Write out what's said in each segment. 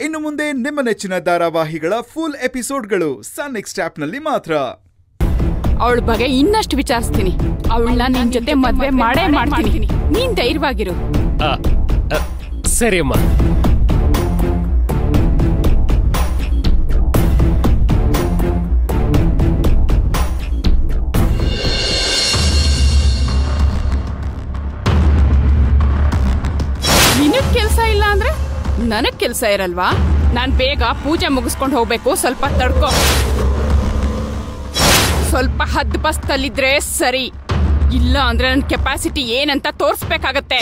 ಇನ್ನು ಮುಂದೆ ನಿಮ್ಮ ನೆಚ್ಚಿನ ಧಾರಾವಾಹಿಗಳ ಫುಲ್ ಎಪಿಸೋಡ್ಗಳು ಸನ್ ನೆಕ್ಸ್ಟ್ ಆಪ್ನಲ್ಲಿ ಮಾತ್ರ ಅವಳ ಬಗ್ಗೆ ಇನ್ನಷ್ಟು ವಿಚಾರಿಸ್ತೀನಿ ಅವಳನ್ನ ನಿನ್ ಜೊತೆ ಮದ್ವೆ ಮಾಡೇ ಮಾಡ್ತೀನಿ ನೀನ್ ಧೈರ್ಯವಾಗಿರು ಆ, ಆ, ಸರಿ ಅಮ್ಮ ನಿನಗ್ ಕೆಲ್ಸ ಇಲ್ಲ ಅಂದ್ರೆ ನನಗ್ ಕೆಲ್ಸ ಇರಲ್ವಾ ನಾನ್ ಬೇಗ ಪೂಜೆ ಮುಗಿಸ್ಕೊಂಡು ಹೋಗ್ಬೇಕು ಸ್ವಲ್ಪ ತಡ್ಕೋ ಸ್ವಲ್ಪ ಹದ್ ಬಸ್ತಲ್ಲಿದ್ರೆ ಸರಿ ಇಲ್ಲ ಅಂದ್ರೆ ನನ್ ಕೆಪಾಸಿಟಿ ಏನಂತ ತೋರ್ಸ್ಬೇಕಾಗತ್ತೆ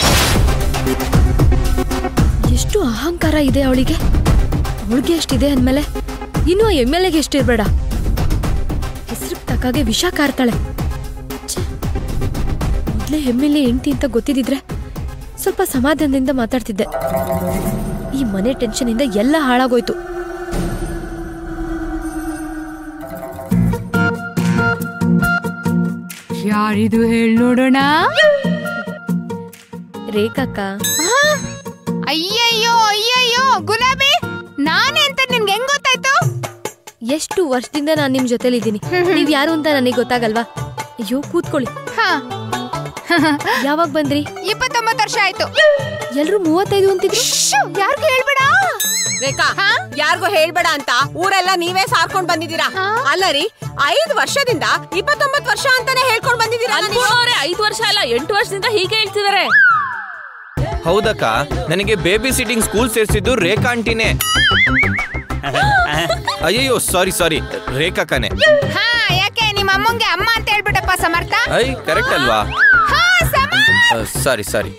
ಎಷ್ಟು ಅಹಂಕಾರ ಇದೆ ಅವಳಿಗೆ ಅವಳಿಗೆ ಎಷ್ಟಿದೆ ಅಂದ್ಮೇಲೆ ಇನ್ನು ಆ ಎಮ್ ಎಲ್ ಎಗೆ ಎಷ್ಟಿರ್ಬೇಡ ಹೆಸರು ತಕ್ಕಾಗೆ ವಿಷ ಕಾರ್ತಾಳೆ ಛೆ, ಮೊದ್ಲೇ ಎಮ್ ಎಲ್ ಎ ಹೆಂಡ್ತಿ ಅಂತ ಗೊತ್ತಿದ್ರೆ ಸ್ವಲ್ಪ ಸಮಾಧಾನದಿಂದ ಮಾತಾಡ್ತಿದ್ದೆ ಈ ಮನೆ ಟೆನ್ಷನಿಂದ ಎಲ್ಲ ಹಾಳಾಗೋಯ್ತು ಯಾರಿದು ಹೇಳ್ ನೋಡೋಣ ರೇಖಕ್ಕ ಅಯ್ಯಯ್ಯೋ ಅಯ್ಯಯ್ಯೋ ಗುಲಾಬಿ ನಾನೇ ಅಂತ ನಿನ್ಗೆ ಹೆಂಗ್ ಗೊತ್ತಾಯ್ತು ಎಷ್ಟು ವರ್ಷದಿಂದ ನಾನು ನಿಮ್ ಜೊತೆಲಿದ್ದೀನಿ ನೀವ್ ಯಾರು ಅಂತ ನನಗೆ ಗೊತ್ತಾಗಲ್ವಾ ಅಯ್ಯೋ ಕೂತ್ಕೊಳ್ಳಿ ಹಾ ಯಾವಾಗ ಬಂದ್ರಿ ಇಪ್ಪತ್ತೊಂಬತ್ತು ವರ್ಷ ಆಯ್ತು ಎಲ್ರು ಮೂವತ್ತೈದು ಅಂತಿದ್ರು ಯಾರಿಗೂ ಹೇಳ್ಬೇಡ ರೇಖಾ ಯಾರಿಗೂ ಹೇಳ್ಬೇಡ ಅಂತ ಊರೆಲ್ಲ ನೀವೇ ಸಾರ್ಕೊಂಡ್ ಬಂದಿದ್ದೀರಾ ಅಲ್ಲ ರೀ ಐದ್ ವರ್ಷದಿಂದ ಇಪ್ಪತ್ತೊಂಬತ್ ವರ್ಷ ಅಂತಾನೆ ಹೇಳ್ಕೊಂಡ್ ಬಂದಿದ್ದೀರಾ ನನಗೆ. ಐದು ವರ್ಷ ಅಲ್ಲ ಎಂಟು ವರ್ಷದಿಂದ ಹೀಗೆ ಹೇಳ್ತಿದಾರೆ ಹೌದಕ್ಕ ನನಗೆ ಬೇಬಿ ಸಿಟ್ಟಿಂಗ್ ಸ್ಕೂಲ್ ಸೇರಿಸಿದ್ದು ರೇಖಾ ಆಂಟಿನೇ ಅಯ್ಯಯ್ಯೋ ಸಾರಿ ಸಾರಿ ರೇಖಾಕನೆ ಹಾ ಯಾಕೆ ನಿಮ್ಮ ಅಮ್ಮಂಗೆ ಅಮ್ಮ ಅಂತ ಹೇಳ್ಬಿಟ್ಟಪ್ಪ ಸಮರ್ಥ ಐ ಕರೆಕ್ಟ್ ಅಲ್ವಾ ಹಾ ಸಮ ಸಾರಿ ಸಾರಿ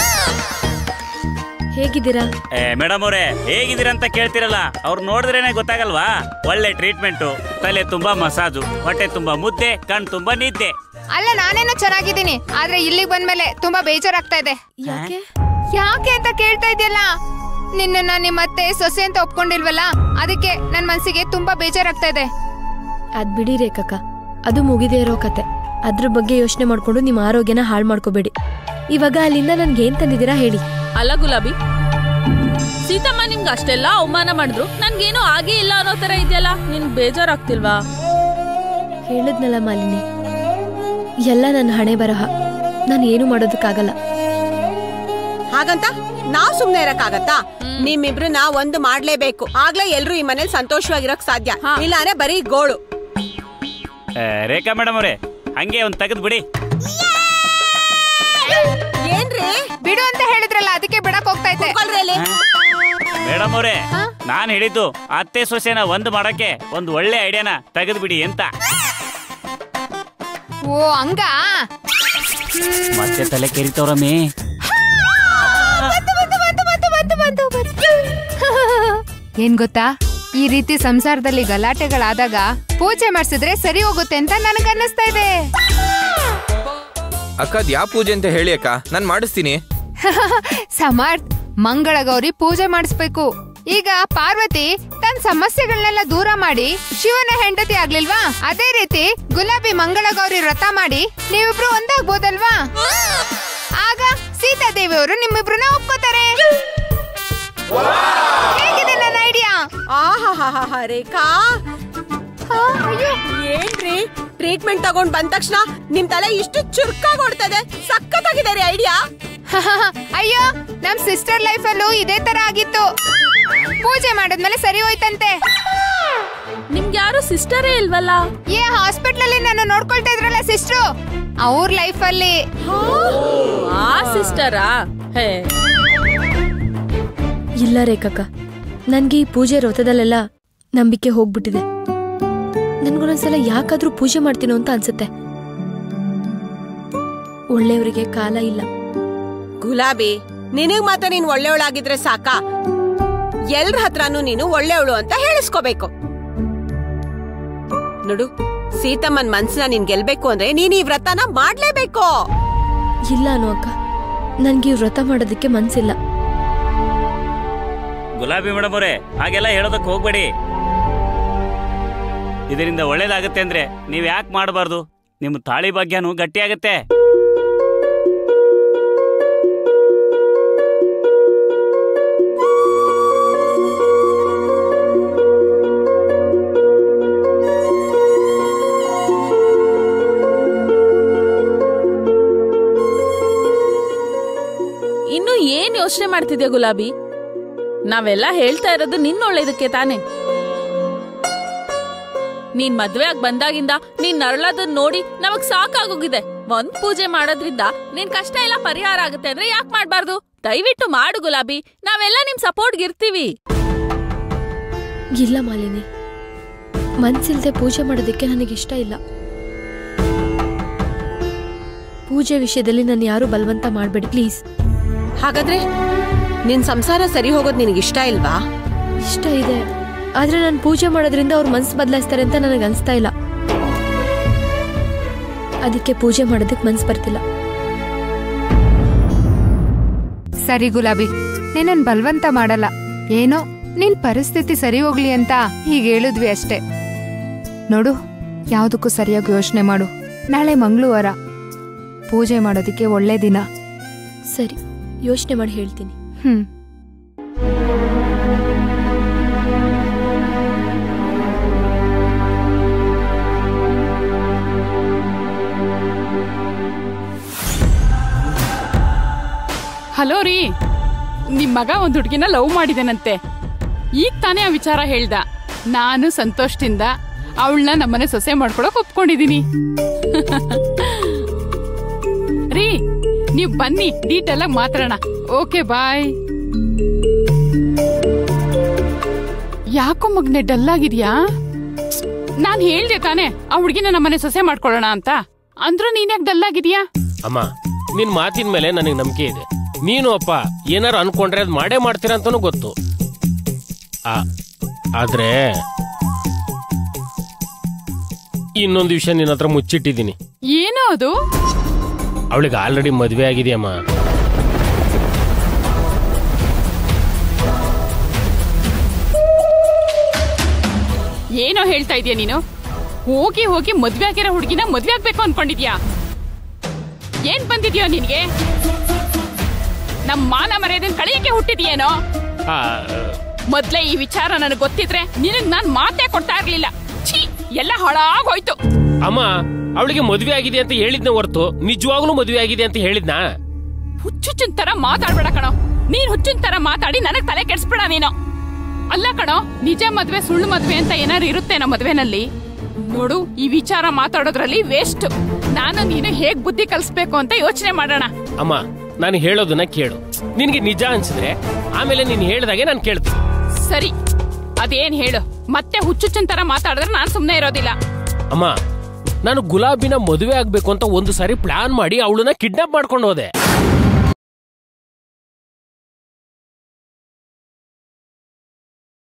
ಹೇಗಿದ್ದೀರಾ ಏ ಮೇಡಮ್ ಅವರೇ ಹೇಗಿದ್ದೀರಂತ ಕೇಳ್ತಿರಲ್ಲ ಅವ್ರು ನೋಡಿದ್ರೇನೆ ಗೊತ್ತಾಗಲ್ವಾ ಒಳ್ಳೆ ಟ್ರೀಟ್ಮೆಂಟು ತಲೆ ತುಂಬಾ ಮಸಾಜು ಹೊಟ್ಟೆ ತುಂಬಾ ಮುದ್ದೆ ಕಣ್ ತುಂಬಾ ನಿದ್ದೆ ಅಲ್ಲ ನಾನೇನೋ ಚೆನ್ನಾಗಿದ್ದೀನಿ ಆದ್ರೆ ಇಲ್ಲಿಗೆ ಬಂದ್ಮೇಲೆ ತುಂಬಾ ಬೇಜಾರಾಗ್ತಾ ಇದೆ ಯಾಕೆ ಯಾಕೆ ಅಂತ ಕೇಳ್ತಾ ಇದೆಯಲ್ಲ ನಿನ್ನನ್ನ ನಿಮ್ಮತ್ತೆ ಸೊಸೆ ಅಂತ ಒಪ್ಕೊಂಡಿಲ್ವಲ್ಲ ಅದಕ್ಕೆ ನನ್ ಮನ್ಸಿಗೆ ತುಂಬಾ ಬೇಜಾರಾಗ್ತಾ ಇದೆ ಅದ್ ಬಿಡಿ ರೇಖಕ್ಕ ಅದು ಮುಗಿದೇ ಇರೋ ಕತೆ ಅದ್ರ ಬಗ್ಗೆ ಯೋಚನೆ ಮಾಡ್ಕೊಂಡು ನಿಮ್ಮ ಆರೋಗ್ಯನ ಹಾಳು ಮಾಡ್ಕೋಬೇಡಿ ಇವಾಗ ಅಲ್ಲಿಂದ ನನ್ಗೆ ಏನ್ ತಂದಿದ್ದೀರಾ ಹೇಳಿ ಅಲ್ಲ ಗುಲಾಬಿ ಸೀತಮ್ಮ ನಿಮ್ಗೆ ಅಷ್ಟೆಲ್ಲ ಅವಮಾನ ಮಾಡಿದ್ರು ನನ್ಗೇನು ಆಗೇ ಇಲ್ಲ ಅನ್ನೋ ತರ ಇದೆಯಲ್ಲ ನಿನ್ ಬೇಜಾರಾಗ್ತಿಲ್ವಾ ಹೇಳಿದ್ನಲ್ಲ ಮಾಲಿನಿ ಎಲ್ಲ ನನ್ನ ಹಣೆ ಬರಹ ನಾನು ಏನು ಮಾಡೋದಕ್ಕಾಗಲ್ಲ ಹಾಗಂತ ನಾವ್ ಸುಮ್ನೆ ಇರಕ್ಕಾಗತ್ತಾ ನಿಮ್ಮಿಬ್ರನ್ನ ಒಂದು ಮಾಡ್ಲೇಬೇಕು ಆಗ್ಲೇ ಎಲ್ರು ಈ ಮನೇಲಿ ಸಂತೋಷವಾಗಿರಕ್ ಸಾಧ್ಯ ಇಲ್ಲಾಂದ್ರೆ ಬರೀ ಗೋಳು ಏ, ರೇಖಾ ಮೇಡಮ್ ಅವರೇ ಹಂಗೆ ಒಂದ್ ತೆಗೆದ್ ಬಿಡಿ ಏನ್ರಿ ಬಿಡು ಅಂತ ಹೇಳಿದ್ರಲ್ಲ ಅದಕ್ಕೆ ಬಿಡಕ್ ಹೋಗ್ತಾ ಇದ್ದೆ ಕೂತ್ಕೊಳ್ರಿ ಇಲ್ಲಿ. ಮೇಡಮ್ ಅವರೇ ನಾನ್ ಹೇಳಿದ್ದು ಅತ್ತೆ ಸೊಸೆನ ಒಂದ್ ಮಾಡಕ್ಕೆ ಒಂದ್ ಒಳ್ಳೆ ಐಡಿಯಾನ ತೆಗೆದ್ ಬಿಡಿ ಅಂತ ಓ ಹಂಗ ಮತ್ತೆ ತಲೆ ಕೆರಿತವ್ರಮ್ಮಿ ಏನ್ ಗೊತ್ತಾ ಈ ರೀತಿ ಸಂಸಾರದಲ್ಲಿ ಗಲಾಟೆಗಳಾದಾಗ ಪೂಜೆ ಮಾಡ್ಸಿದ್ರೆ ಸರಿ ಹೋಗುತ್ತೆ ಅಂತ ನನಗ್ ಅನ್ನಿಸ್ತಾ ಇದೆ ಅಕ್ಕ ಅದ್ ಯಾವ ಪೂಜೆ ಅಂತ ಹೇಳಿ ಅಕ್ಕ ನಾನ್ ಮಾಡಿಸ್ತೀನಿ ಸಮರ್ಥ್ ಮಂಗಳ ಗೌರಿ ಪೂಜೆ ಮಾಡಿಸ್ಬೇಕು ಈಗ ಪಾರ್ವತಿ ತನ್ನ ಸಮಸ್ಯೆಗಳನ್ನೆಲ್ಲ ದೂರ ಮಾಡಿ ಶಿವನ ಹೆಂಡತಿ ಆಗ್ಲಿಲ್ವಾ ಅದೇ ರೀತಿ ಗುಲಾಬಿ ಮಂಗಳ ಗೌರಿ ವ್ರತ ಮಾಡಿ ನೀವಿಬ್ರು ಒಂದಾಗ್ಬೋದಲ್ವಾ ಆಗ ಸೀತಾದೇವಿಯವರು ನಿಮ್ಮಿಬ್ರನ್ನ ಒಪ್ಕೋತಾರೆ ಹೇಗಿದೆ ನನ್ನ ಐಡಿಯಾ ಆಹಾಹಾಹಾ, ರೇಖಾ ಅಯ್ಯೋ ಏನ್ರಿ ಟ್ರೀಟ್ಮೆಂಟ್ ತಗೊಂಡ್ ಬಂದ ತಕ್ಷಣ ನಿಮ್ ತಲೆ ಇಷ್ಟು ಚುರುಕಾಗಿ ಓಡ್ತದೆ ಸಖತ್ತಾಗಿದೆ ರೀ ಐಡಿಯಾ ಅಯ್ಯೋ ನಮ್ ಸಿಸ್ಟರ್ ಲೈಫ್ ಅಲ್ಲೂ ಇದೇ ತರ ಆಗಿತ್ತು ಪೂಜೆ ಮಾಡಿದ್ಮೇಲೆ ಸರಿ ಹೋಯ್ತಂತೆ ನಿಮ್ಗೆ ಯಾರು ಸಿಸ್ಟರೇ ಇಲ್ವಲ್ಲ ಏ ಹಾಸ್ಪಿಟಲ್ ಅಲ್ಲಿ ನಾನು ನೋಡ್ಕೊಳ್ತಾ ಇದ್ರಲ್ಲ ಸಿಸ್ಟ್ರು ಅವ್ರ ಲೈಫ್ ಅಲ್ಲಿ ಆ ಸಿಸ್ಟರಾ ಹೇ ಇಲ್ಲ ರೇಖಕ್ಕ ನನ್ಗೆ ಈ ಪೂಜೆ ವ್ರತದಲ್ಲೆಲ್ಲ ನಂಬಿಕೆ ಹೋಗ್ಬಿಟ್ಟಿದೆ ನನ್ಗೊಂದೊಂದ್ಸಲ ಯಾಕಾದ್ರೂ ಪೂಜೆ ಮಾಡ್ತೀನೋ ಅಂತ ಅನ್ಸುತ್ತೆ ಒಳ್ಳೆಯವರಿಗೆ ಕಾಲ ಇಲ್ಲ ಗುಲಾಬಿ ನಿನಗ್ ಮಾತ್ರ ನೀನ್ ಒಳ್ಳೆಯವಳಾಗಿದ್ರೆ ಸಾಕ ಎಲ್ರ ಹತ್ರನೂ ನೀನು ಒಳ್ಳೆಯವಳು ಅಂತ ಹೇಳಿಸ್ಕೋಬೇಕು ನೋಡು ಸೀತಮ್ಮನ್ ಮನ್ಸನ್ನ ನೀನ್ ಗೆಲ್ಬೇಕು ಅಂದ್ರೆ ನೀನ್ ಈ ವ್ರತನ ಮಾಡ್ಲೇಬೇಕು ಇಲ್ಲ ಅನ್ನೋ ಅಕ್ಕ ನನ್ಗೆ ಈ ವ್ರತ ಮಾಡೋದಕ್ಕೆ ಮನ್ಸಿಲ್ಲ ಗುಲಾಬಿ ಮೇಡಮ್ ಅವರೇ ಹಾಗೆಲ್ಲ ಹೇಳೋದಕ್ ಹೋಗ್ಬೇಡಿ ಇದರಿಂದ ಒಳ್ಳೇದಾಗತ್ತೆ ಅಂದ್ರೆ ನೀವ್ ಯಾಕೆ ಮಾಡಬಾರ್ದು ನಿಮ್ ತಾಳಿ ಭಾಗ್ಯನೂ ಗಟ್ಟಿಯಾಗತ್ತೆ ಮಾಡ್ತಿದ್ಯಾ ಗುಲಾಬಿ ನಾವೆಲ್ಲ ಹೇಳ್ತಾ ಇರೋದು ನಿನ್ನ ಒಳ್ಳೇದಕ್ಕೆ ತಾನೆ ನೀನ್ ಮದ್ವೆ ಆಗ್ ಬಂದಾಗಿಂದ ನೀನ್ ನರಳೋದನ್ನ ನೋಡಿ ನಮಗ್ ಸಾಕಾಗೋಗಿದೆ ಒಂದ್ ಪೂಜೆ ಮಾಡೋದ್ರಿಂದ ನಿನ್ ಕಷ್ಟ ಎಲ್ಲ ಪರಿಹಾರ ಆಗುತ್ತೆ ಅಂದ್ರೆ ಯಾಕೆ ಮಾಡ್ಬಾರ್ದು ದಯವಿಟ್ಟು ಮಾಡು ಗುಲಾಬಿ ನಾವೆಲ್ಲ ನಿಮ್ ಸಪೋರ್ಟ್ಗೆ ಇರ್ತೀವಿ ಇಲ್ಲ ಮಾಲಿನಿ ಮನ್ಸಿಲ್ದೆ ಪೂಜೆ ಮಾಡೋದಕ್ಕೆ ನನಗೆ ಇಷ್ಟ ಇಲ್ಲ ಪೂಜೆ ವಿಷಯದಲ್ಲಿ ನಾನು ಯಾರು ಬಲವಂತ ಮಾಡಬೇಡಿ ಪ್ಲೀಸ್ ಹಾಗಾದ್ರೆ ನಿನ್ ಸಂಸಾರ ಸರಿ ಹೋಗೋದ್ ನಿನಗೆ ಇಷ್ಟ ಇಲ್ವಾ ಇಷ್ಟ ಇದೆ ಆದ್ರೆ ನಾನು ಪೂಜೆ ಮಾಡೋದ್ರಿಂದ ಅವ್ರ ಮನ್ಸು ಬದಲಾಯಿಸ್ತಾರೆ ಅಂತ ನನಗೆ ಅನಿಸ್ತಾ ಇಲ್ಲ ಅದಕ್ಕೆ ಪೂಜೆ ಮಾಡೋದಕ್ಕೆ ಮನ್ಸು ಬರ್ತಿಲ್ಲ ಸರಿ ಗುಲಾಬಿ ನಿನ್ನನ್ ಬಲವಂತ ಮಾಡಲ್ಲ ಏನೋ ನಿನ್ ಪರಿಸ್ಥಿತಿ ಸರಿ ಹೋಗ್ಲಿ ಅಂತ ಹೀಗೆ ಹೇಳಿದ್ವಿ ಅಷ್ಟೇ ನೋಡು ಯಾವ್ದಕ್ಕೂ ಸರಿಯಾಗಿ ಯೋಚನೆ ಮಾಡು ನಾಳೆ ಮಂಗಳವಾರ ಪೂಜೆ ಮಾಡೋದಕ್ಕೆ ಒಳ್ಳೆ ದಿನ ಸರಿ ಯೋಚನೆ ಮಾಡಿ ಹೇಳ್ತೀನಿ ಹ್ಮ್ ಹಲೋ ರೀ ನಿಮ್ ಮಗ ಒಂದ್ ಹುಡುಗಿನ ಲವ್ ಮಾಡಿದನಂತೆ ಈಗ ತಾನೇ ಆ ವಿಚಾರ ಹೇಳ್ದ ನಾನು ಸಂತೋಷದಿಂದ ಅವಳನ್ನ ನಮ್ಮನೆ ಸೊಸೆ ಮಾಡ್ಕೊಳಕ್ ಒಪ್ಕೊಂಡಿದೀನಿ ರೀ ನೀವ್ ಬನ್ನಿ ಡೀಟೇಲ್ ಆಗಿ ಮಾತಾಡೋಣ ಓಕೆ ಬಾಯ್ ಯಾಕೋ ಮಗ್ನೆ ಡಲ್ ಆಗಿದ್ಯಾ ನಾನ್ ಹೇಳ್ದೆ ತಾನೇ ಆ ಹುಡುಗಿನ ನಮ್ಮನೆ ಸೊಸೆ ಮಾಡ್ಕೊಳ್ಳೋಣ ಅಂತ ಅಂದ್ರೂ ನೀನ್ ಯಾಕೆ ಡಲ್ ಆಗಿದ್ಯಾ ಅಮ್ಮ ನಿನ್ ಮಾತಿನ ಮೇಲೆ ನನಗೆ ನಂಬಿಕೆ ಇದೆ ನೀನು ಅಪ್ಪ ಏನಾರು ಅನ್ಕೊಂಡ್ರೆ ಅದ್ ಮಾಡೇ ಮಾಡ್ತೀರ ಅಂತಾನು ಗೊತ್ತು ಆ, ಆದ್ರೆ ಇನ್ನೊಂದು ವಿಷಯ ನಿನ್ನ ಹತ್ರ ಮುಚ್ಚಿಟ್ಟಿದ್ದೀನಿ ಏನೋ ಅದು ಅವಳಿಗೆ ಆಲ್ರೆಡಿ ಮದ್ವೆ ಆಗಿದೆಯಮ್ಮ ಏನೋ ಹೇಳ್ತಾ ಇದೀಯ ನೀನು ಹೋಗಿ ಹೋಗಿ ಮದ್ವೆ ಆಗಿರೋ ಹುಡುಗಿನ ಮದ್ವೆ ಆಗ್ಬೇಕು ಅನ್ಕೊಂಡಿದ್ಯಾ ಏನ್ ಬಂದಿದ್ಯೋ ನಿನ್ಗೆ ನಮ್ ಮಾನ ಮರ್ಯಾದನ್ ಕಳಿಯಕ್ಕೆ ಹುಟ್ಟಿದ್ಯೇನೋ ಆ, ಮೊದ್ಲೇ ಈ ವಿಚಾರ ನನಗೆ ಗೊತ್ತಿದ್ರೆ ನಿನಗ್ ನಾನ್ ಮಾತೇ ಕೊಡ್ತಾ ಇರ್ಲಿಲ್ಲ ಛೀ ಎಲ್ಲ ಹಾಳಾಗೋಯ್ತು ಅಮ್ಮ ಅವಳಿಗೆ ಮದ್ವೆ ಆಗಿದೆ ಅಂತ ಹೇಳಿದ್ನ ಹೊರತು ನಿಜವಾಗ್ಲೂ ಮದ್ವೆ ಆಗಿದೆ ಅಂತ ಹೇಳಿದ್ನಾ ಹುಚ್ಚುಚ್ಚನ್ ತರ ಮಾತಾಡ್ಬೇಡ ಕಣೋ ನೀನ್ ಹುಚ್ಚಿನ ತರ ಮಾತಾಡಿ ನನಗ್ ತಲೆ ಕೆಡ್ಸ್ಬೇಡ ನೀನು ಅಲ್ಲ ಕಣೋ ನಿಜ ಮದ್ವೆ ಸುಳ್ಳು ಮದ್ವೆ ಅಂತ ಏನಾರು ಇರುತ್ತೆ ನಮ್ಮ ಮದ್ವೆನಲ್ಲಿ ನೋಡು ಈ ವಿಚಾರ ಮಾತಾಡೋದ್ರಲ್ಲಿ ವೇಸ್ಟ್ ನಾನು ನೀನು ಹೇಗ್ ಬುದ್ಧಿ ಕಲಿಸ್ಬೇಕು ಅಂತ ಯೋಚನೆ ಮಾಡೋಣ ಅಮ್ಮ ನಾನು ಹೇಳೋದನ್ನ ಕೇಳು ನಿನಗೆ ನಿಜ ಅನ್ಸಿದ್ರೆ ಆಮೇಲೆ ನೀನ್ ಹೇಳ್ದಾಗೆ ನಾನು ಕೇಳ್ತೀನಿ ಸರಿ ಅದೇನ್ ಹೇಳು ಮತ್ತೆ ಹುಚ್ಚುಚ್ಚನ್ ತರ ಮಾತಾಡಿದ್ರೆ ನಾನ್ ಸುಮ್ನೆ ಇರೋದಿಲ್ಲ ಅಮ್ಮ ನಾನು ಗುಲಾಬಿನ ಮದುವೆ ಆಗ್ಬೇಕು ಅಂತ ಒಂದು ಸಾರಿ ಪ್ಲಾನ್ ಮಾಡಿ ಅವಳನ್ನ ಕಿಡ್ನಾಪ್ ಮಾಡ್ಕೊಂಡು ಹೋದೆ